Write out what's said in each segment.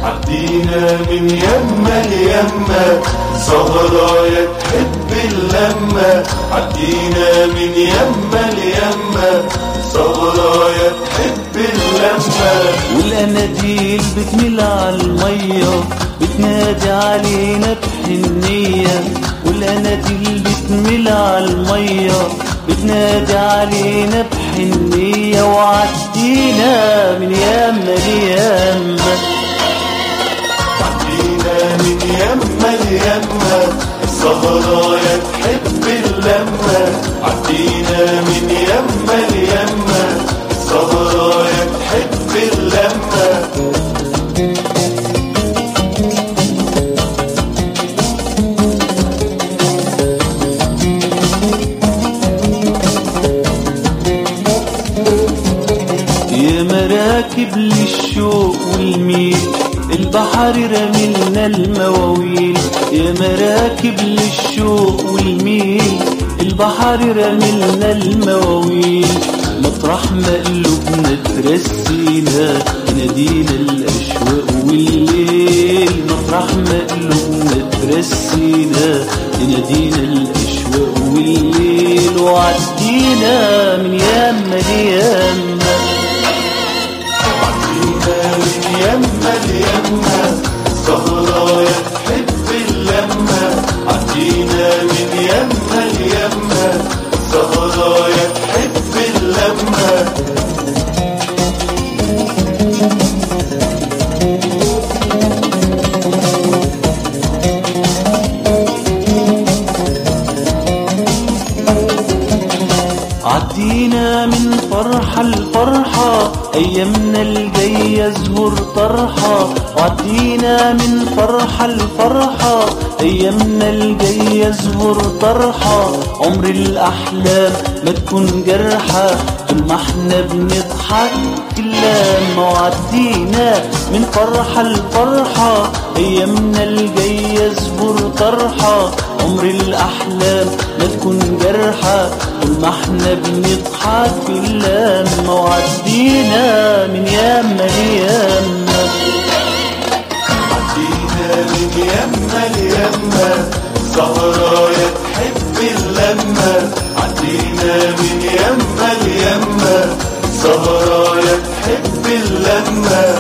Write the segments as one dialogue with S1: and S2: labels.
S1: عدينا من يمة ليمة سهرايا تحب اللمة عدينا من يمة ليمة سهرايا تحب اللمة
S2: والاناديل بتمل على الميه بتنادي علينا بحنيه والاناديل بتمل على الميه بتنادي علينا بحنيه وعدينا من ياما لياما
S1: عدينا من يمة ليمة سهرايا تحب اللمة عدينا من يمة ليمة سهرايا تحب اللمة
S2: يا مراكب للشوق والميل البحر رملنا المواويل يا مراكب للشوق والميل البحر رملنا المواويل مطرح ما قلوبنا ترسينا نادينا الاشواق والليل مطرح ما قلوبنا ترسينا نادينا الاشواق والليل وعدينا من ياما لياما
S1: عدينا من يمة ليمة سهرايا تحب اللمة عدينا من يمة ليمة سهرايا تحب اللمة
S2: عدينا من فرحة لفرحة أيامنا الجاية زهور طرحة عدينا من فرحة لفرحة أيامنا الجاية زهور طرحة عمر الأحلام ما تكون جرحة طول ما احنا بنضحك كلام وعدينا من فرحة لفرحة أيامنا الجاية زهور طرحة عمر الأحلام ما تكون جرحة طول ما احنا بنضحك كلام وعدينا من ياما لياما
S1: عدينا من يمة ليمة سهرايا تحب اللمة عدينا من يمة ليمة سهرايا تحب اللمة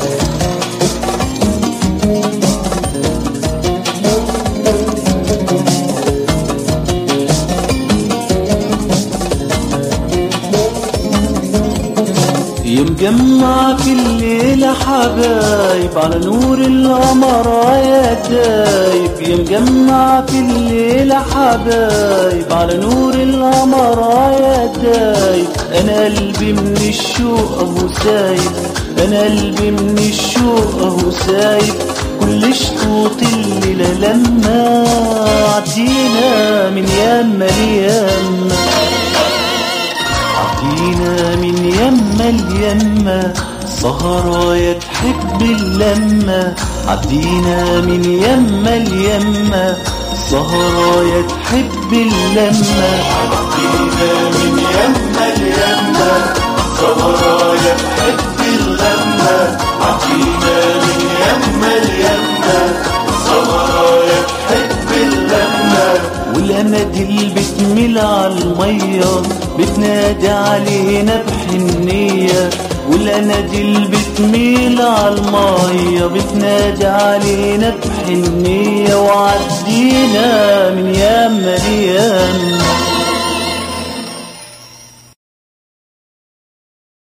S2: يا مجمع في الليلة حبايب على نور القمر يا دايب يا مجمع في الليلة حبايب على نور القمر يا دايب أنا قلبي من الشوق أهو سايب أنا قلبي من الشوق أهو سايب كل شطوط الليلة لما عدينا من ياما لياما عدينا من يما اليما سهرايا تحب اللمة عدينا من يما اليما سهرايا تحب اللمة
S1: عدينا من يمة ليمة سهرايا تحب اللمة عدينا من يمة ليمة سهرايا تحب اللمة
S2: والاناديل بتميل على المية بتنادي علينا بحنية والاناديل بتميل على المية بتنادي علينا بحنية وعدينا من